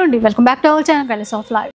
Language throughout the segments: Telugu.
అండి welcome back to our channel palace of life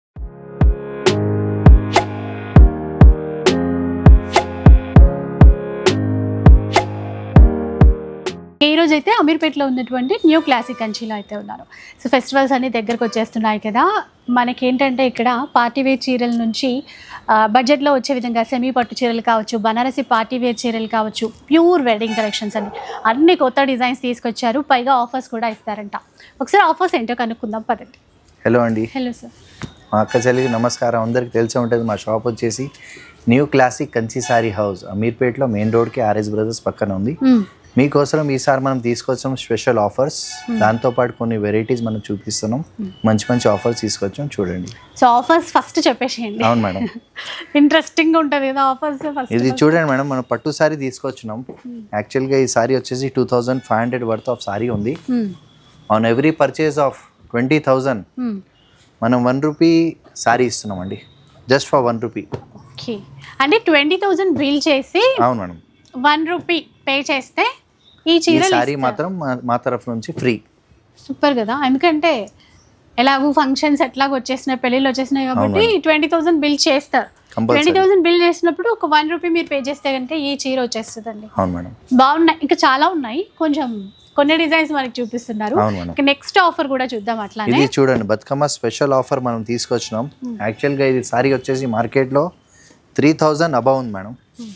ఈ రోజు అయితే అమీర్పేటలో ఉన్నటువంటి న్యూ క్లాసిక్ కంచిలో అయితే ఉన్నారు సో ఫెస్టివల్స్ అన్ని దగ్గరకు వచ్చేస్తున్నాయి కదా మనకేంటంటే ఇక్కడ పార్టీ వేర్ చీరల నుంచి ఆ, బడ్జెట్లో వచ్చే విధంగా సెమీ పట్టు చీరలు కావచ్చు బనారసి పార్టీ వేర్ చీరలు కావచ్చు ప్యూర్ వెడ్డింగ్ కలెక్షన్స్ అన్ని అన్ని కొత్త డిజైన్స్ తీసుకొచ్చారు పైగా ఆఫర్స్ కూడా ఇస్తారంట ఒకసారి ఆఫర్స్ ఏంటో కనుక్కుందాం పదండి హలో అండి హలో సార్ మా అక్క చెల్లికి నమస్కారం అందరికి తెలిసే ఉంటుంది మా షాప్ వచ్చేసి new classic Kanchi sari house అమీర్పేట్లో మెయిన్ రోడ్కి ఆర్ఎస్ బ్రదర్స్ పక్కన ఉంది మీకోసం ఈసారి మనం తీసుకొచ్చాం స్పెషల్ ఆఫర్స్ దాంతోపాటు కొన్ని వెరైటీస్ మనం చూపిస్తున్నాం మంచి మంచి ఆఫర్స్ తీసుకొచ్చాం చూడండి సో ఆఫర్స్ ఫస్ట్ చెప్పేసేయండి అవును మేడం ఇంట్రెస్టింగ్ ఉంటుంది కదా ఆఫర్స్ ఫస్ట్ ఇది చూడండి మేడం మనం పట్టు సారీ తీసుకొచ్చినాం యాక్చువల్గా ఈ సారీ వచ్చేసి two thousand five hundred worth of sari ఉంది on every purchase of twenty thousand మనం వన్ రూపీ సారీ ఇస్తున్నామండి just for one rupee okay అంటే ట్వంటీ థౌజండ్ బిల్ చేసి అవును మేడం వన్ రూపీ పే చేస్తే ఈ ఈ చీరలు సారీ మాత్రం మా- మా తరఫు నుంచి ఫ్రీ సూపర్ కదా ఎందుకంటే ఎలాగూ ఫంక్షన్స్ ఎట్లాగో వచ్చేసినాయి పెళ్ళిళ్ళు వచ్చేసినాయి కాబట్టి ట్వంటీ థౌసండ్ బిల్ చేస్తారు ట్వంటీ కంపల్సరీ థౌసండ్ బిల్ చేసినప్పుడు ఒక వన్ రూపీ మీరు పే చేస్తే కనుక ఈ చీర వచ్చేస్తుందండి అవును మేడం బాగున్నాయి ఇంకా చాలా ఉన్నాయి కొంచెం కొన్ని డిజైన్స్ మనకి చూపిస్తున్నారు అవును మేడం నెక్స్ట్ ఆఫర్ కూడా చూద్దాం అట్లానే ఇది చూడండి బతుకమ్మ స్పెషల్ ఆఫర్ మనం తీసుకొచ్చినాం యాక్చువల్గా ఇది సారీ వచ్చేసి మార్కెట్లో త్రీ థౌజండ్ అబౌవ్ ఉంది మేడం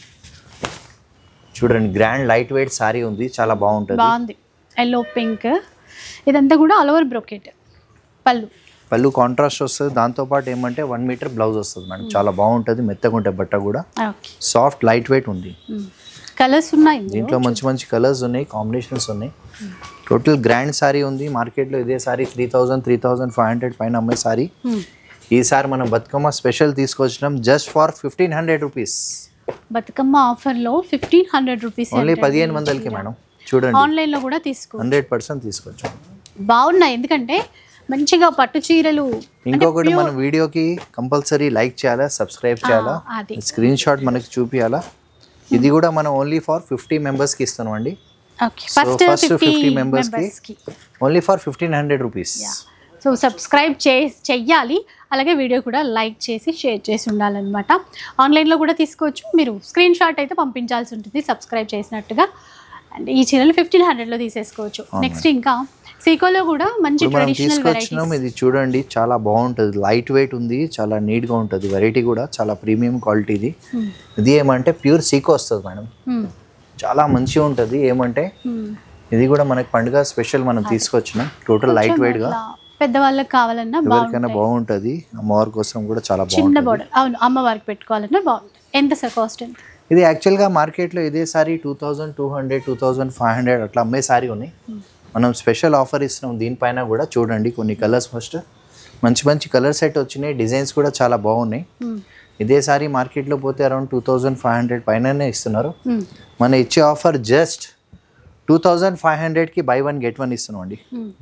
చూడండి గ్రాండ్ లైట్ వెయిట్ సారీ ఉంది చాలా బాగుంటుంది బాగుంది ఎల్లో పింక్ ఇదంతా కూడా ఆల్ ఓవర్ బ్రోకెట్ పళ్ళు పళ్ళు కాంట్రాస్ట్ వస్తుంది దాంతోపాటు ఏమంటే వన్ మీటర్ బ్లౌజ్ వస్తుంది మేడం చాలా బాగుంటుంది మెత్తగా ఉంటుంది బట్ట కూడా ఓకే సాఫ్ట్ లైట్ వెయిట్ ఉంది కలర్స్ ఉన్నాయి ఇందులో. దీంట్లో మంచి మంచి కలర్స్ ఉన్నాయి కాంబినేషన్స్ ఉన్నాయి టోటల్ గ్రాండ్ సారీ ఉంది మార్కెట్లో ఇదే sari three thousand three thousand five hundred పైన అమ్మే సారీ Hmm. ఈసారి మనం బతుకమ్మ స్పెషల్ తీసుకొచ్చినాం just for fifteen hundred rupees Bathukamma ఆఫర్లో ఫిఫ్టీన్ హండ్రెడ్ రూపీస్ ఓన్లీ పదిహేను వందలకి మేడం చూడండి ఆన్లైన్లో కూడా తీసుకో హండ్రెడ్ పర్సెంట్ తీసుకొచ్చాం బాగున్నాయి ఎందుకంటే మంచిగా పట్టు చీరలు ఇంకొకటి మన వీడియోకి కంపల్సరీ లైక్ చేయాలా సబ్స్క్రైబ్ చేయాలా ఆ, అది స్క్రీన్ షాట్ మనకి చూపించాలా ఇది కూడా మనం ఓన్లీ ఫర్ ఫిఫ్టీ మెంబర్స్కి ఇస్తున్నాం అండి okay first first fifty 50 members కి మెంబర్స్కి only for fifteen hundred rupees so subscribe చే చెయ్యాలి అలాగే వీడియో కూడా లైక్ చేసి షేర్ చేసి ఉండాలన్నమాట ఆన్లైన్లో కూడా తీసుకోవచ్చు మీరు స్క్రీన్ షాట్ అయితే పంపించాల్సి ఉంటుంది సబ్స్క్రైబ్ చేసినట్టుగా అండ్ ఈ చీరలు ఫిఫ్టీన్ హండ్రెడ్లో తీసేసుకోవచ్చు నెక్స్ట్ ఇంకా సీకోలో కూడా మంచి ఇప్పుడు మనం ట్రెడిషనల్ తీసుకొచ్చినాం ఇది చూడండి చాలా బాగుంటుంది లైట్ వెయిట్ ఉంది చాలా నీట్గా ఉంటుంది వెరైటీ కూడా చాలా ప్రీమియం క్వాలిటీ ఇది ఇది ఏమంటే ప్యూర్ సీకో వస్తుంది మేడం చాలా మంచిగా ఉంటుంది ఏమంటే ఇది కూడా మనకి పండుగ స్పెషల్ మనం తీసుకొచ్చినాం టోటల్ లైట్ వెయిట్గా పెద్దవాళ్ళకి కావాలన్నా ఎవరికైనా బాగుంటాయి బాగుంటుంది అమ్మవారి కోసం కూడా చాలా చిన్న బాగుంటుంది బార్డర్ అవును అమ్మవారికి పెట్టుకోవాలన్నా బాగుంటుంది ఎంత సార్ కాస్ట్ ఎంత ఇది యాక్చువల్గా మార్కెట్లో ఇదే sari two thousand two hundred two thousand five hundred అట్లా అమ్మే సారీ ఉన్నాయి మనం స్పెషల్ ఆఫర్ ఇస్తున్నాం దీనిపైన కూడా చూడండి కొన్ని కలర్స్ ఫస్ట్ మంచి మంచి కలర్ సెట్ వచ్చినాయి డిజైన్స్ కూడా చాలా బాగున్నాయి Hmm. ఇదే సారీ మార్కెట్లో పోతే around two thousand five hundred పైననే ఇస్తున్నారు Hmm. మన ఇచ్చే offer just two thousand five హండ్రెడ్కి బై వన్ గెట్ వన్ ఇస్తున్నాం అండి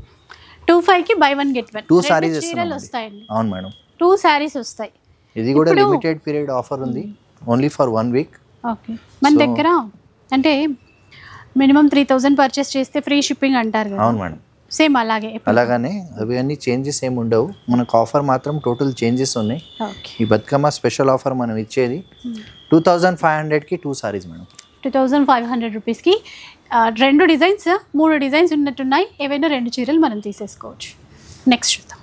టూ ఫైవ్కి buy one get one two saris చీరలు ఇస్తున్నాం వస్తాయండి అవును మేడం టూ శారీస్ వస్తాయి ఇది కూడా లిమిటెడ్ పీరియడ్ ఆఫర్ ఉంది only for one week okay మన దగ్గర అంటే మినిమం త్రీ థౌజండ్ పర్చేస్ చేస్తే ఫ్రీ షిప్పింగ్ అంటారు కదా అవును మేడం సేమ్ అలాగే అలాగనే అవి అన్ని చేంజెస్ ఏమి ఉండవు మనకు ఆఫర్ మాత్రం టోటల్ చేంజెస్ ఉన్నాయి ఓకే ఈ బతుకమ్మ స్పెషల్ ఆఫర్ మనం ఇచ్చేది టూ థౌజండ్ ఫైవ్ హండ్రెడ్కి two saris madam two thousand five hundred రూపీస్కి రెండు డిజైన్స్ మూడు డిజైన్స్ ఉన్నట్టున్నాయి ఏవైనా రెండు చీరలు మనం తీసేసుకోవచ్చు నెక్స్ట్ చూద్దాం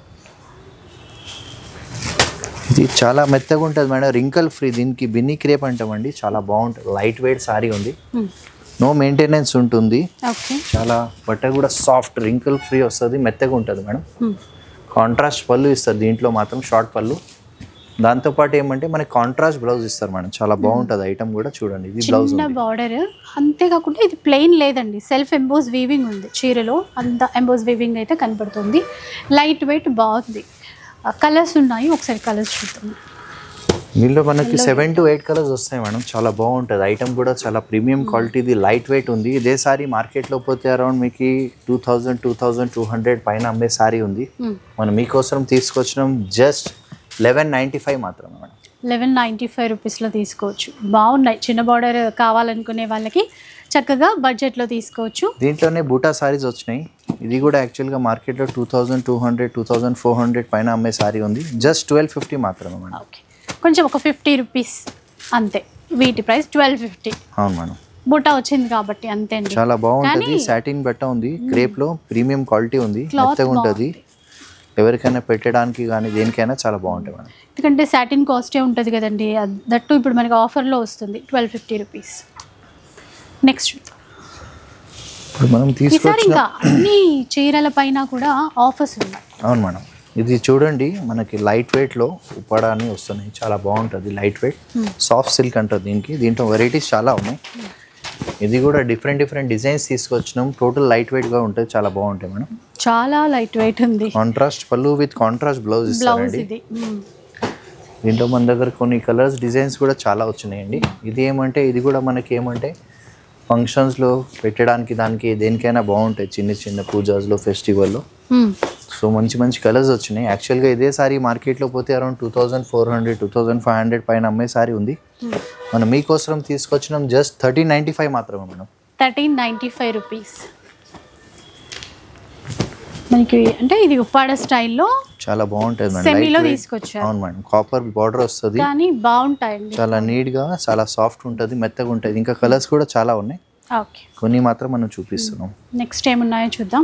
ఇది చాలా మెత్తగా ఉంటుంది మేడం రింకల్ ఫ్రీ దీనికి బిన్నీ క్రేప్ అంటామండి చాలా బాగుంటుంది లైట్ వెయిట్ సారీ ఉంది నో మెయింటెనెన్స్ ఉంటుంది ఓకే చాలా బట్ట కూడా సాఫ్ట్ రింకల్ ఫ్రీ వస్తుంది మెత్తగా ఉంటుంది మేడం కాంట్రాస్ట్ పళ్ళు ఇస్తారు దీంట్లో మాత్రం షార్ట్ పళ్ళు దాంతోపాటు ఏమంటే మనకి కాంట్రాస్ట్ బ్లౌజ్ ఇస్తారు మేడం చాలా బాగుంటుంది ఐటమ్ కూడా చూడండి ఇది బ్లౌజ్ చిన్న బార్డర్ అంతేకాకుండా ఇది ప్లెయిన్ లేదండి సెల్ఫ్ ఎంబోస్ వీవింగ్ ఉంది చీరలో అంత ఎంబోస్ వీవింగ్ అయితే కనపడుతుంది లైట్ వెయిట్ బాగుంది కలర్స్ ఉన్నాయి ఒకసారి కలర్స్ చూద్దాం దీనిలో మనకి సెవెన్ టు ఎయిట్ కలర్స్ వస్తాయి మేడం చాలా బాగుంటుంది ఐటమ్ కూడా చాలా ప్రీమియం క్వాలిటీది లైట్ వెయిట్ ఉంది ఇదే సారీ మార్కెట్లో పోతే అరౌండ్ మీకు two thousand two thousand two hundred పైన అమ్మే సారీ ఉంది Hmm. మనం మీకోసం తీసుకొచ్చినాం జస్ట్ లెవెన్ నైంటీ ఫైవ్ మాత్రమే మేడం లెవెన్ నైంటీ ఫైవ్ రూపీస్లో తీసుకోవచ్చు బాగున్నాయి చిన్న బార్డర్ కావాలనుకునే వాళ్ళకి చక్కగా బడ్జెట్లో తీసుకోవచ్చు దీంట్లోనే బూటా సారీస్ వచ్చినాయి ఇది కూడా యాక్చువల్గా మార్కెట్లో two thousand two hundred two thousand four hundred పైన అమ్మే సారీ ఉంది జస్ట్ ట్వెల్వ్ ఫిఫ్టీ మాత్రమే మేడం ఓకే కొంచెం ఒక ఫిఫ్టీ రూపీస్ అంతే వీటి ప్రైస్ ట్వెల్వ్ ఫిఫ్టీ అవును మేడం బుట్ట వచ్చింది కాబట్టి అంతే అండి చాలా బాగుంటుంది కానీ- సాటిన్ బట్ట ఉంది క్రేప్ లో ప్రీమియం క్వాలిటీ ఉంది Cloth మెత్తగా ఉంటుంది ఎవరికైనా పెట్టడానికి కానీ దేనికైనా చాలా బాగుంటుంది మేడం ఎందుకంటే సాటిన్ కాస్టే ఉంటుంది కదండి అద్- దట్టు ఇప్పుడు మనకి ఆఫర్లో వస్తుంది ట్వెల్వ్ ఫిఫ్టీ రూపీస్ నెక్స్ట్ ఇప్పుడు మనం ఈసారి తీసుకొచ్చిన ఇంకా అన్ని చీరల పైన కూడా ఆఫర్స్ ఉన్నాయి అవును మేడం ఇది చూడండి మనకి లైట్ వెయిట్ లో ఉప్పాడ అని వస్తున్నాయి చాలా బాగుంటుంది లైట్ వెయిట్ సాఫ్ట్ సిల్క్ అంటారు దీనికి దీంట్లో వెరైటీస్ చాలా ఉన్నాయి ఇది కూడా డిఫరెంట్ డిఫరెంట్ డిజైన్స్ తీసుకొచ్చినాం టోటల్ లైట్ వెయిట్ గా ఉంటుంది చాలా బాగుంటాయి మేడం చాలా లైట్ వెయిట్ ఉంది కాంట్రాస్ట్ పళ్ళు విత్ కాంట్రాస్ట్ బ్లౌజ్ బ్లౌజ్ ఇస్తారండి ఇది మ్మ్. దీంట్లో మన దగ్గర కొన్ని కలర్స్ డిజైన్స్ కూడా చాలా వచ్చినాయండి ఇది ఏమంటే ఇది కూడా మనకి ఏమంటే ఫంక్షన్స్లో పెట్టడానికి దానికి దేనికైనా బాగుంటాయి చిన్న చిన్న పూజాస్లో ఫెస్టివల్లో మ్మ్. సో మంచి మంచి కలర్స్ వచ్చినాయి యాక్చువల్గా ఇదే సారీ మార్కెట్లో పోతే around two thousand four hundred two thousand five hundred పైన అమ్మే సారీ ఉంది మనం మీకోసం తీసుకొచ్చినాం జస్ట్ థర్టీన్ నైంటీ ఫైవ్ మాత్రమే మనం థర్టీన్ నైంటీ ఫైవ్ రూపీస్ మనకి అంటే ఇది ఉప్పాడ స్టైల్లో చాలా బాగుంటుంది మేడం సెమీలో Light weight. తీసుకొచ్చారు అవును మేడం కాపర్ బార్డర్ వస్తుంది కానీ బాగుంటాయండి చాలా నీట్గా చాలా సాఫ్ట్ ఉంటుంది మెత్తగా ఉంటుంది ఇంకా కలర్స్ కూడా చాలా ఉన్నాయి ఓకే కొన్ని మాత్రం మనం చూపిస్తున్నాం నెక్స్ట్ ఏమున్నాయో చూద్దాం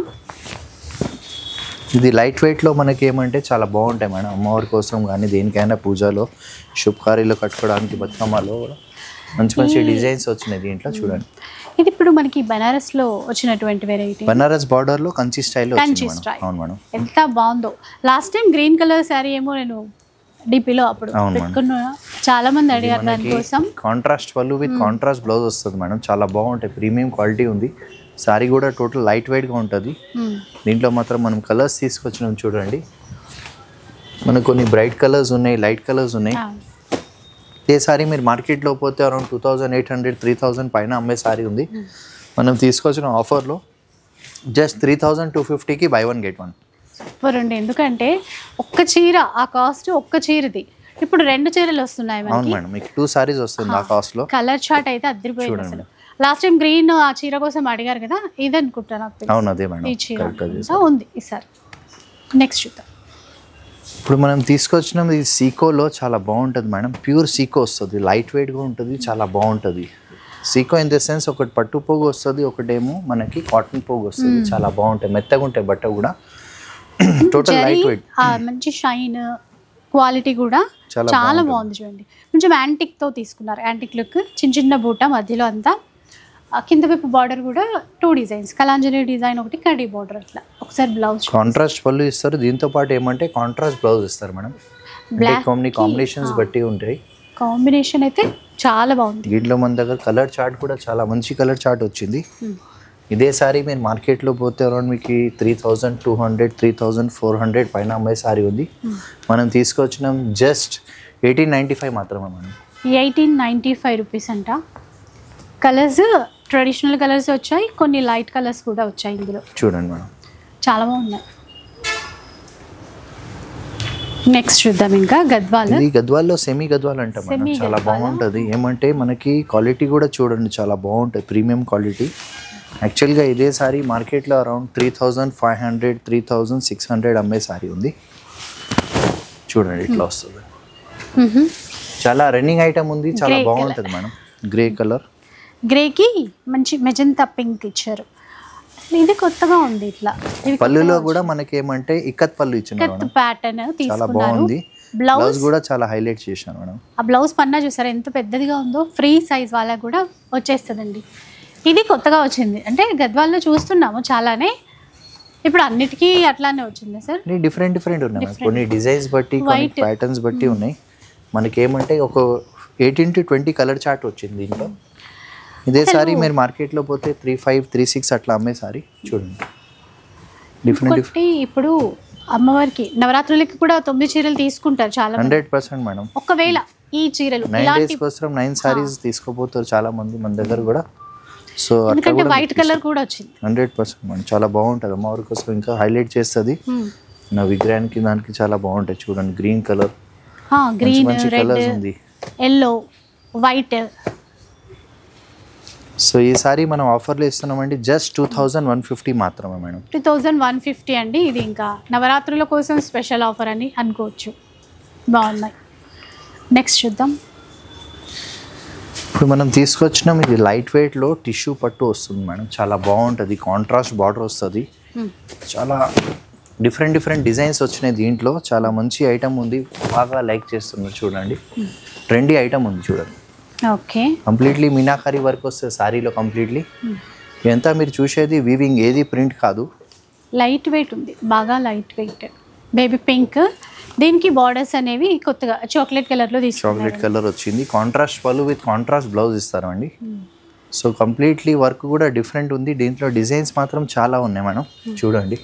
ఇది లైట్ వెయిట్లో మనకి ఏమంటే చాలా బాగుంటాయి మేడం అమ్మవారి కోసం కానీ దేనికైనా పూజలో శుభకార్యాలు కట్టుకోవడానికి బతుకమ్మలో కూడా మంచి మంచి డిజైన్స్ వచ్చినాయి దీంట్లో చూడండి ఇది ఇప్పుడు మనకి బనారస్లో వచ్చినటువంటి వెరైటీ బనారస్ బార్డర్ లో కంచి స్టైల్లో కంచి వచ్చింది మేడం style. అవును మేడం ఎంత బాగుందో last time green colour sari ఏమో నేను డిపిలో అప్పుడు అవును మేడం. పెట్టుకున్నా చాలా మంది అడిగారు దానికోసం కాంట్రాస్ట్ పళ్ళు విత్ కాంట్రాస్ట్ బ్లౌజ్ వస్తుంది మేడం చాలా బాగుంటాయి ప్రీమియం క్వాలిటీ ఉంది సారీ కూడా టోటల్ లైట్ వెయిట్గా ఉంటుంది మ్మ్. దీంట్లో మాత్రం మనం కలర్స్ తీసుకొచ్చినాం చూడండి మనకు కొన్ని బ్రైట్ కలర్స్ ఉన్నాయి లైట్ కలర్స్ ఉన్నాయి ఆ, ఏ సారీ మీరు మార్కెట్లో పోతే around two thousand eight hundred three thousand పైన అమ్మే సారీ ఉంది మనం తీసుకొచ్చిన ఆఫర్లో జస్ట్ త్రీ థౌజండ్ టూ ఫిఫ్టీకి buy one get one super అండి ఎందుకంటే ఒక్క చీర ఆ కాస్ట్ ఒక్క చీరది ఇప్పుడు రెండు చీరలు వస్తున్నాయి అవును మనకి మేడం మీకు టూ సారీస్ వస్తుంది ఆ కాస్ట్లో కలర్ చార్ట్ అయితే అదిరిపోయింది చూడండి. అసలు లాస్ట్ టైం గ్రీన్ ఆ చీర కోసం అడిగారు కదా ఇది అనుకుంటా నాకు తెలిసి. అవును అదే మేడం ఈ చీర కరెక్ట్ అదే అనుకుంటా. ఉంది ఈసారి నెక్స్ట్ చూద్దాం ఇప్పుడు మనం తీసుకొచ్చిన ఇది సీకోలో చాలా బాగుంటుంది మేడం ప్యూర్ సీకో వస్తుంది లైట్ వెయిట్గా ఉంటుంది చాలా బాగుంటుంది సీకో ఇన్ ద సెన్స్ ఒకటి పట్టు పోగు వస్తుంది ఒకటేమో మనకి కాటన్ పోగు వస్తుంది చాలా బాగుంటాయి మెత్తగా ఉంటాయి బట్ట కూడా టోటల్ జరీ లైట్ వెయిట్ ఆ మంచి షైన్ క్వాలిటీ కూడా చాలా చాలా బాగుంటుంది. బాగుంది చూడండి కొంచెం యాంటిక్ తో తీసుకున్నారు యాంటిక్ లుక్ చిన్న చిన్న బూట మధ్యలో అంతా ఆ కింద వైపు బార్డర్ కూడా టూ డిజైన్స్ కలాంజలి డిజైన్ ఒకటి కడీ బార్డర్ అట్లా ఒకసారి బ్లౌజ్ కాంట్రాస్ట్ పళ్ళు ఇస్తారు దీంతో పాటు ఏమంటే కాంట్రాస్ట్ బ్లౌజ్ ఇస్తారు మేడం అంటే Black కొన్ని కి, కాంబినేషన్స్ ఆ. బట్టి ఉంటాయి కాంబినేషన్ అయితే చాలా బాగుంది దీంట్లో మన దగ్గర కలర్ చార్ట్ కూడా చాలా మంచి కలర్ చార్ట్ వచ్చింది ఇదే సారీ మీరు మార్కెట్లో పోతే అరౌండ్ మీకు three thousand two hundred three thousand four hundred పైన అమ్మే సారీ ఉంది మనం తీసుకొచ్చినాం జస్ట్ ఎయిటీన్ నైంటీ ఫైవ్ మాత్రమే మనం ఎయిటీన్ నైంటీ ఫైవ్ రూపీస్ అంట కలర్స్ ట్రెడిషనల్ కలర్స్ వచ్చాయి కొన్ని లైట్ కలర్స్ కూడా వచ్చాయి ఇందులో చూడండి మేడం చాలా బాగున్నాయి నెక్స్ట్ చూద్దాం ఇంకా గద్వాల్ ఇది గద్వాల్లో సెమీ గద్వాల్ అంటాం మేడం Semi చాలా గద్వాలా? బాగుంటుంది ఏమంటే మనకి క్వాలిటీ కూడా చూడండి చాలా బాగుంటుంది ప్రీమియం క్వాలిటీ యాక్చువల్గా ఇదే సారీ మార్కెట్లో around three thousand five hundred three thousand six hundred అమ్మే సారీ ఉంది చూడండి ఇట్లా వస్తుంది చాలా రన్నింగ్ ఐటమ్ ఉంది చాలా Grey colour. బాగుంటుంది మేడం గ్రే కలర్ గ్రేకి మంచి మెజంతా పింక్ ఇచ్చారు ఇది కొత్తగా ఉంది ఇట్లా ఇది పళ్ళులో కూడా మనకి ఏమంటే ఇక్కత్ పళ్ళు ఇచ్చినారు కత్ మేడం ప్యాటర్న్ చాలా తీసుకున్నారు బాగుంది బ్లౌజ్ బ్లౌజ్ కూడా చాలా హైలైట్ చేశాను మేడం ఆ బ్లౌజ్ పన్నా చూసారా ఎంత పెద్దదిగా ఉందో ఫ్రీ సైజ్ వాళ్ళకి కూడా వచ్చేస్తుందండి ఇది కొత్తగా వచ్చింది అంటే గద్వాల్లో చూస్తున్నాము చాలానే ఇప్పుడు అన్నిటికీ అట్లానే వచ్చింది సార్ అన్ని డిఫరెంట్ డిఫరెంట్ ఉన్నాయి మేడం. కొన్ని డిజైన్స్ బట్టి కొన్ని White. ప్యాటర్న్స్ బట్టి ఉన్నాయి మనకి ఏమంటే ఒక eighteen to twenty colour chart వచ్చింది దీంట్లో ఇదే సారీ మీరు మార్కెట్లో పోతే త్రీ ఫైవ్ త్రీ సిక్స్ అట్లా అమ్మే సారీ చూడండి డిఫరెంట్ డిఫరెంట్ ఇంకొకటి ఇప్పుడు అమ్మవారికి నవరాత్రులకి కూడా తొమ్మిది చీరలు తీసుకుంటారు చాలా మంది హండ్రెడ్ పర్సెంట్ మేడం ఒకవేళ ఈ చీరలు నైన్ ఇలాంటి డేస్ కోసం నైన్ సారీస్ తీసుకోపోతారు చాలా మంది మన దగ్గర కూడా సో అట్లా ఎందుకంటే కూడా వైట్ కలర్ కూడా వచ్చింది హండ్రెడ్ పర్సెంట్ మేడం చాలా బాగుంటుంది అమ్మవారి కోసం ఇంకా హైలైట్ చేస్తుంది హ్మ్. నా విగ్రహానికి దానికి చాలా బాగుంటాయి చూడండి గ్రీన్ కలర్ ఆ, గ్రీన్ మంచి రెడ్ కలర్స్ ఉంది ఎల్లో వైట్ సో ఈసారి మనం ఆఫర్లో ఇస్తున్నామండి just two thousand one fifty మాత్రమే madam two thousand one fifty అండి ఇది ఇంకా నవరాత్రుల కోసం స్పెషల్ ఆఫర్ అని అనుకోవచ్చు బాగున్నాయి నెక్స్ట్ చూద్దాం ఇప్పుడు మనం తీసుకొచ్చినాం ఇది లైట్ వెయిట్లో టిష్యూ పట్టు వస్తుంది మేడం చాలా బాగుంటుంది కాంట్రాస్ట్ బార్డర్ వస్తుంది Hmm. చాలా డిఫరెంట్ డిఫరెంట్ డిజైన్స్ వచ్చినాయి దీంట్లో చాలా మంచి ఐటమ్ ఉంది బాగా లైక్ చేస్తున్నారు చూడండి ట్రెండీ ఐటమ్ ఉంది చూడండి ఓకే కంప్లీట్లీ మీనాకారి వర్క్ వస్తుంది శారీలో కంప్లీట్లీ ఇదంతా మీరు చూసేది వీవింగ్ ఏది ప్రింట్ కాదు లైట్ వెయిట్ ఉంది బాగా లైట్ వెయిట్ బేబీ పింక్ దీనికి బార్డర్స్ అనేవి కొత్తగా చాక్లెట్ కలర్లో చాక్లెట్ తీసుకున్నారు కలర్ వచ్చింది కాంట్రాస్ట్ పళ్ళు విత్ కాంట్రాస్ట్ బ్లౌజ్ ఇస్తారండి సో కంప్లీట్లీ వర్క్ కూడా డిఫరెంట్ ఉంది దీంట్లో డిజైన్స్ మాత్రం చాలా ఉన్నాయి మేడం చూడండి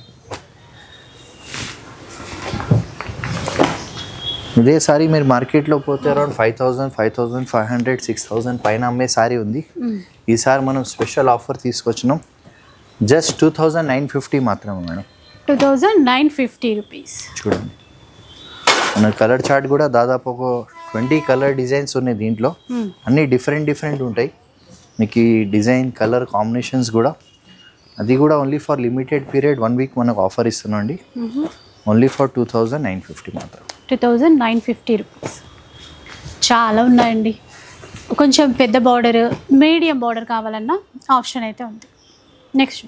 ఇదే సారీ మీరు మార్కెట్లో పోతే around five thousand five thousand five hundred six thousand పైన అమ్మే సారీ ఉంది ఈసారి మనం స్పెషల్ ఆఫర్ తీసుకొచ్చినాం just two thousand nine fifty మాత్రమే madam two thousand nine fifty rupees చూడండి మన కలర్ చార్ట్ కూడా దాదాపు ఒక ట్వంటీ కలర్ డిజైన్స్ ఉన్నాయి దీంట్లో అన్నీ డిఫరెంట్ డిఫరెంట్ ఉంటాయి మీకు ఈ డిజైన్ కలర్ కాంబినేషన్స్ కూడా అది కూడా only for limited period one week మనకు ఆఫర్ ఇస్తున్నాండి only for two thousand nine fifty మాత్రం two thousand nine fifty rupees చాలా ఉన్నాయండి కొంచెం పెద్ద బార్డర్ మీడియం బార్డర్ కావాలన్నా ఆప్షన్ అయితే ఉంది నెక్స్ట్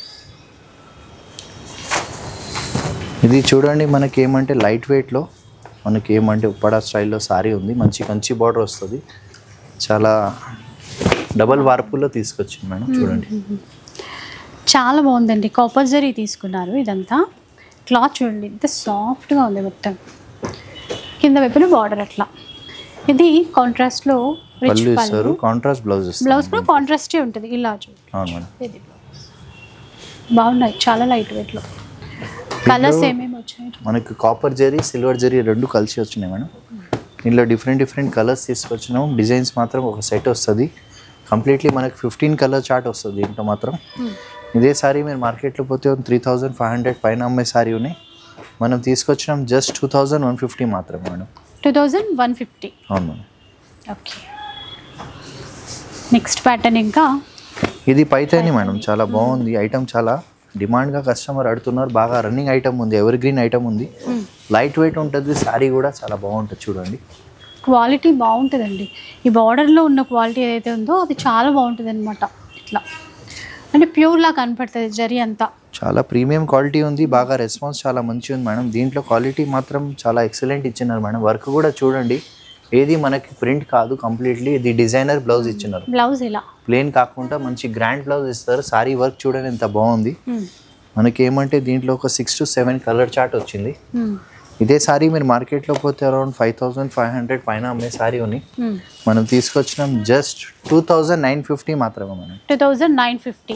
ఇది చూడండి మనకి ఏమంటే లైట్ వెయిట్లో మనకి ఏమంటే ఉప్పాడ స్టైల్లో సారీ ఉంది మంచి కంచి బార్డర్ వస్తుంది చాలా డబల్ వార్పుల్లో తీసుకొచ్చింది మేడం చూడండి చాలా బాగుందండి కాపర్ జరీ తీసుకున్నారు ఇదంతా క్లాత్ చూడండి ఇంత సాఫ్ట్గా ఉంది మొత్తం కింద వైపున బార్డర్ అట్లా ఇది కాంట్రాస్ట్లో రిచ్ పళ్ళు పళ్ళు ఇస్తారు కాంట్రాస్ట్ బ్లౌజ్ బ్లౌజ్ ఇస్తారు కూడా కాంట్రాస్టే ఉంటుంది ఇలా చూడు అవును మేడం ఇది బాగున్నాయి చాలా లైట్ వెయిట్లో కలర్స్ ఏమేమి వచ్చాయి మనకి కాపర్ జరీ సిల్వర్ జరీ రెండు కలిసి వచ్చినాయి మేడం దీనిలో డిఫరెంట్ డిఫరెంట్ కలర్స్ తీసుకొచ్చినాం డిజైన్స్ మాత్రం ఒక సెట్ వస్తుంది కంప్లీట్లీ మనకి ఫిఫ్టీన్ కలర్ చార్ట్ వస్తుంది దీంట్లో మాత్రం ఇదే సారీ మీరు మార్కెట్లో పోతే త్రీ థౌజండ్ ఫైవ్ హండ్రెడ్ పైన అమ్మే సారీ ఉన్నాయి మనం తీసుకొచ్చినాం just two thousand one fifty మాత్రమే madam two thousand one fifty అవును మేడం ఓకే నెక్స్ట్ ప్యాటర్న్ ఇంకా ఇది పైతాని మేడం చాలా బాగుంది ఐటమ్ చాలా డిమాండ్గా కస్టమర్ అడుగుతున్నారు బాగా రన్నింగ్ ఐటమ్ ఉంది ఎవర్ గ్రీన్ ఐటమ్ ఉంది లైట్ వెయిట్ ఉంటుంది శారీ కూడా చాలా బాగుంటుంది చూడండి క్వాలిటీ బాగుంటుందండి ఈ బార్డర్లో ఉన్న క్వాలిటీ ఏదైతే ఉందో అది చాలా బాగుంటుంది అనమాట ఇట్లా అంటే ప్యూర్లా కనపడుతుంది జరీ అంతా చాలా ప్రీమియం క్వాలిటీ ఉంది బాగా రెస్పాన్స్ చాలా మంచిగా ఉంది మేడం దీంట్లో క్వాలిటీ మాత్రం చాలా ఎక్సలెంట్ ఇచ్చినారు మేడం వర్క్ కూడా చూడండి ఏది మనకి ప్రింట్ కాదు కంప్లీట్లీ ఇది డిజైనర్ బ్లౌజ్ ఇచ్చినారు బ్లౌజ్ ఇలా ప్లేన్ కాకుండా మంచి గ్రాండ్ బ్లౌజ్ ఇస్తారు సారీ వర్క్ చూడండి ఎంత బాగుంది మనకి ఏమంటే దీంట్లో ఒక six to seven colour chart వచ్చింది ఇదే సారీ మీరు మార్కెట్లో పోతే around five thousand five hundred పైన అమ్మే సారీ ఉన్నాయి మనం తీసుకొచ్చినాం just two thousand nine fifty మాత్రమే మనం two thousand nine fifty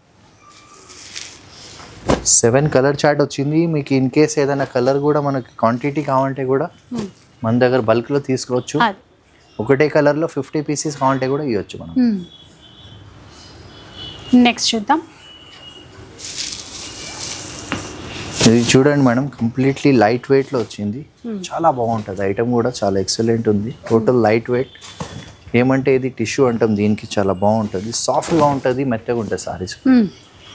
seven colour chart వచ్చింది మీకు ఇన్ కేస్ ఏదైనా కలర్ కూడా మనకి క్వాంటిటీ కావాలంటే కూడా మన దగ్గర బల్క్లో తీసుకోవచ్చు అది ఒకటే కలర్లో ఫిఫ్టీ పీసెస్ కావాలంటే కూడా ఇవ్వచ్చు మనం నెక్స్ట్ చూద్దాం ఇది చూడండి మేడం కంప్లీట్లీ లైట్ వెయిట్లో వచ్చింది చాలా బాగుంటుంది ఐటమ్ కూడా చాలా ఎక్సలెంట్ ఉంది టోటల్ లైట్ వెయిట్ ఏమంటే ఇది టిష్యూ అంటాం దీనికి చాలా బాగుంటుంది సాఫ్ట్గా ఉంటుంది మెత్తగా ఉంటుంది సారీస్ మ్మ్.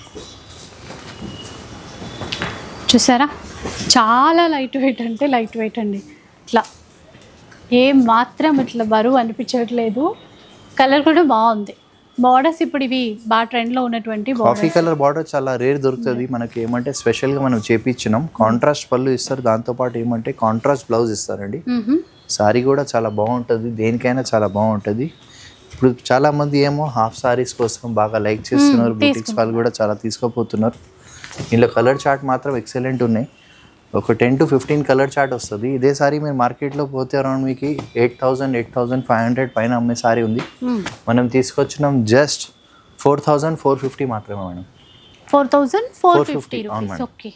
చూసారా చాలా లైట్ వెయిట్ అంటే లైట్ వెయిట్ అండి ఇట్లా ఏం మాత్రం ఇట్లా బరువు అనిపించట్లేదు కలర్ కూడా బాగుంది బార్డర్స్ ఇప్పుడు ఇవి బాగా ట్రెండ్లో ఉన్నటువంటి కాఫీ బార్డర్స్ కలర్ బార్డర్ చాలా రేర్ దొరుకుతుంది మనకి ఏమంటే స్పెషల్గా మనం చేపించినాం కాంట్రాస్ట్ పళ్ళు ఇస్తారు దాంతోపాటు ఏమంటే కాంట్రాస్ట్ బ్లౌజ్ ఇస్తారండి సారీ కూడా చాలా బాగుంటుంది దేనికైనా చాలా బాగుంటుంది ఇప్పుడు చాలా మంది ఏమో హాఫ్ సారీస్ కోసం బాగా లైక్ చేస్తున్నారు బుటిక్స్ వాళ్ళు కూడా చాలా తీసుకోపోతున్నారు ఇందులో కలర్ చార్ట్ మాత్రం ఎక్సలెంట్ ఉన్నాయి ఒక ten to fifteen colour chart వస్తుంది ఇదే సారీ మీరు మార్కెట్లో పోతే అరౌండ్ మీకు eight thousand eight thousand five hundred పైన అమ్మే సారీ ఉంది మనం తీసుకొచ్చినాం just four thousand four fifty మాత్రమే madam four thousand four 450, fifty అవును రూపీస్ మేడం. ఓకే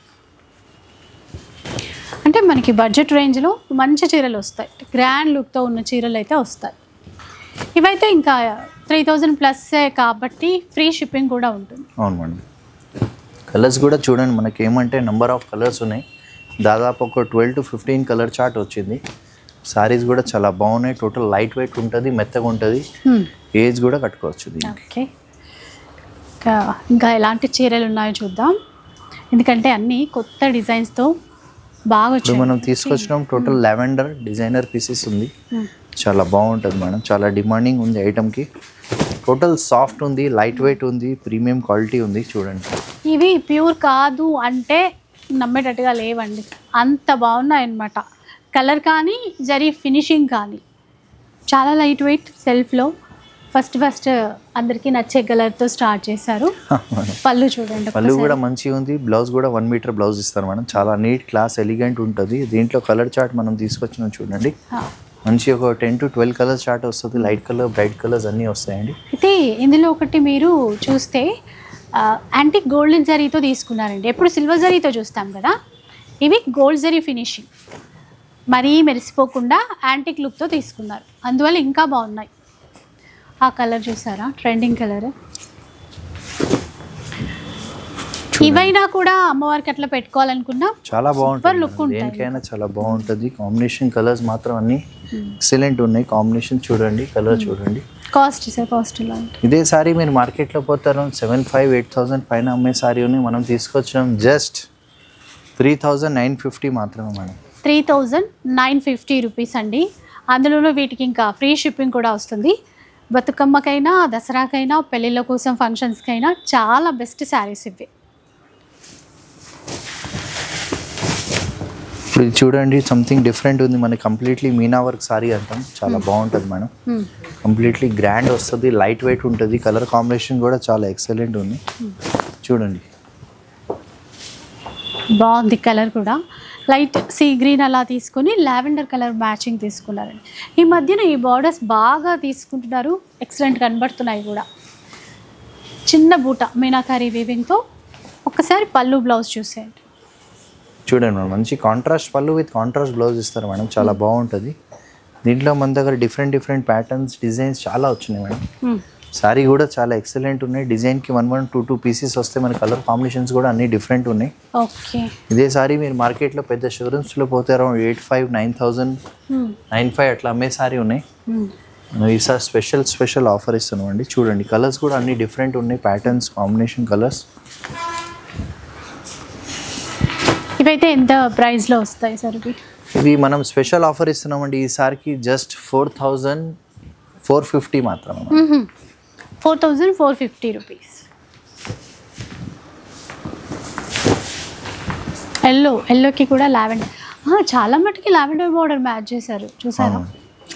అంటే మనకి బడ్జెట్ రేంజ్లో మంచి చీరలు వస్తాయి గ్రాండ్ లుక్తో ఉన్న చీరలు అయితే వస్తాయి ఇవైతే ఇంకా త్రీ థౌజండ్ ప్లస్సే కాబట్టి ఫ్రీ షిప్పింగ్ కూడా ఉంటుంది అవును మేడం కలర్స్ కూడా చూడండి మనకి ఏమంటే నెంబర్ ఆఫ్ కలర్స్ ఉన్నాయి దాదాపు ఒక twelve to fifteen colour chart వచ్చింది సారీస్ కూడా చాలా బాగున్నాయి టోటల్ లైట్ వెయిట్ ఉంటుంది మెత్తగా ఉంటుంది ఏజ్ కూడా కట్టుకోవచ్చు దీనికి ఓకే ఇంకా ఇంకా ఎలాంటి చీరలు ఉన్నాయో చూద్దాం ఎందుకంటే అన్నీ కొత్త డిజైన్స్తో బాగా ఇప్పుడు వచ్చాయి మనం తీసుకొచ్చినాం టోటల్ లెవెండర్ డిజైనర్ పీసెస్ ఉంది చాలా బాగుంటుంది మేడం చాలా డిమాండింగ్ ఉంది ఐటమ్కి టోటల్ సాఫ్ట్ ఉంది లైట్ వెయిట్ ఉంది ప్రీమియం క్వాలిటీ ఉంది చూడండి ఇవి ప్యూర్ కాదు అంటే నమ్మేటట్టుగా లేవండి అంత బాగున్నాయి అన్నమాట కలర్ కానీ జరీ ఫినిషింగ్ కానీ చాలా లైట్ వెయిట్ సెల్ఫ్లో ఫస్ట్ ఫస్ట్ అందరికీ నచ్చే కలర్తో స్టార్ట్ చేశారు పళ్ళు చూడండి పళ్ళు ఒక్కసారి. కూడా మంచిగా ఉంది బ్లౌజ్ కూడా వన్ మీటర్ బ్లౌజ్ ఇస్తారు మేడం చాలా నీట్ క్లాస్ ఎలిగెంట్ ఉంటుంది దీంట్లో కలర్ చార్ట్ మనం తీసుకొచ్చినాం చూడండి ఆ. మంచి ఒక ten to twelve colour chart వస్తుంది లైట్ కలర్ బ్రైట్ కలర్స్ అన్నీ వస్తాయండి అయితే ఇందులో ఒకటి మీరు చూస్తే యాంటిక్ గోల్డెన్ జరీతో తీసుకున్నారండి ఎప్పుడు సిల్వర్ జరీతో చూస్తాం కదా ఇవి గోల్డ్ జరీ ఫినిషింగ్ మరీ మెరిసిపోకుండా యాంటిక్ లుక్తో తీసుకున్నారు అందువల్ల ఇంకా బాగున్నాయి ఆ కలర్ చూసారా ట్రెండింగ్ కలర్ ఇవైనా కూడా అమ్మవారికి అట్లా పెట్టుకోవాలనుకున్నా చాలా Super బాగుంటుంది look మేడం. ఉంటాయి. దేనికైనా చాలా బాగుంటుంది కాంబినేషన్ కలర్స్ మాత్రం అన్ని ఎక్సలెంట్ ఉన్నాయి కాంబినేషన్ చూడండి కలర్ చూడండి కాస్ట్ సార్ కాస్ట్ ఇలా ఉంటుంది ఇదే సారీ మీరు మార్కెట్లో పోతారు సెవెన్ ఫైవ్ ఎయిట్ థౌసండ్ పైన అమ్మే సారీ ఉన్నాయి మనం తీసుకొచ్చినాం just three thousand nine fifty మాత్రమే madam three thousand nine fifty rupees అండి అందులోనూ వీటికి ఇంకా ఫ్రీ షిప్పింగ్ కూడా వస్తుంది బతుకమ్మకైనా దసరాకైనా పెళ్ళిళ్ళ కోసం ఫంక్షన్స్కైనా చాలా బెస్ట్ శారీస్ ఇవి ఇప్పుడు ఇది చూడండి సంథింగ్ డిఫరెంట్ ఉంది మనకి కంప్లీట్లీ మీనా వర్క్ సారీ అంటాం చాలా బాగుంటుంది మేడం Hmm. కంప్లీట్లీ గ్రాండ్ వస్తుంది లైట్ వెయిట్ ఉంటుంది కలర్ కాంబినేషన్ కూడా చాలా ఎక్సలెంట్ ఉంది చూడండి బాగుంది కలర్ కూడా లైట్ సీ గ్రీన్ అలా తీసుకొని లావెండర్ కలర్ మ్యాచింగ్ తీసుకున్నారండి ఈ మధ్యన ఈ బార్డర్స్ బాగా తీసుకుంటున్నారు ఎక్సలెంట్ కనబడుతున్నాయి కూడా చిన్న బూట మీనాకారి వీవింగ్తో ఒక్కసారి పళ్ళు బ్లౌజ్ చూసేయండి చూడండి మేడం మంచి కాంట్రాస్ట్ పళ్ళు విత్ కాంట్రాస్ట్ బ్లౌజ్ ఇస్తారు మేడం చాలా బాగుంటుంది దీంట్లో మన దగ్గర డిఫరెంట్ డిఫరెంట్ ప్యాటర్న్స్ డిజైన్స్ చాలా వచ్చినాయి మేడం Hmm. సారీ కూడా చాలా ఎక్సలెంట్ ఉన్నాయి డిజైన్కి one one two two pieces వస్తే మన కలర్ కాంబినేషన్స్ కూడా అన్ని డిఫరెంట్ ఉన్నాయి ఓకే ఇదే సారీ మీరు మార్కెట్లో పెద్ద షోరూమ్స్లో పోతే around eight five nine thousand Hmm. Nine five అట్లా అమ్మే సారీ ఉన్నాయి Hmm. మనం ఈసారి స్పెషల్ స్పెషల్ ఆఫర్ ఇస్తున్నాం అండి చూడండి కలర్స్ కూడా అన్ని డిఫరెంట్ ఉన్నాయి ప్యాటర్న్స్ కాంబినేషన్ కలర్స్ ఇవైతే ఎంత ప్రైస్లో వస్తాయి సార్ ఇవి ఇవి మనం స్పెషల్ ఆఫర్ ఇస్తున్నామండి ఈసారికి just four thousand four fifty మాత్రమే four thousand four fifty rupees yellow ఎల్లోకి కూడా లావెండర్ చాలా మటుకి లావెండర్ బార్డర్ మ్యాచ్ చేశారు చూసారా అవును.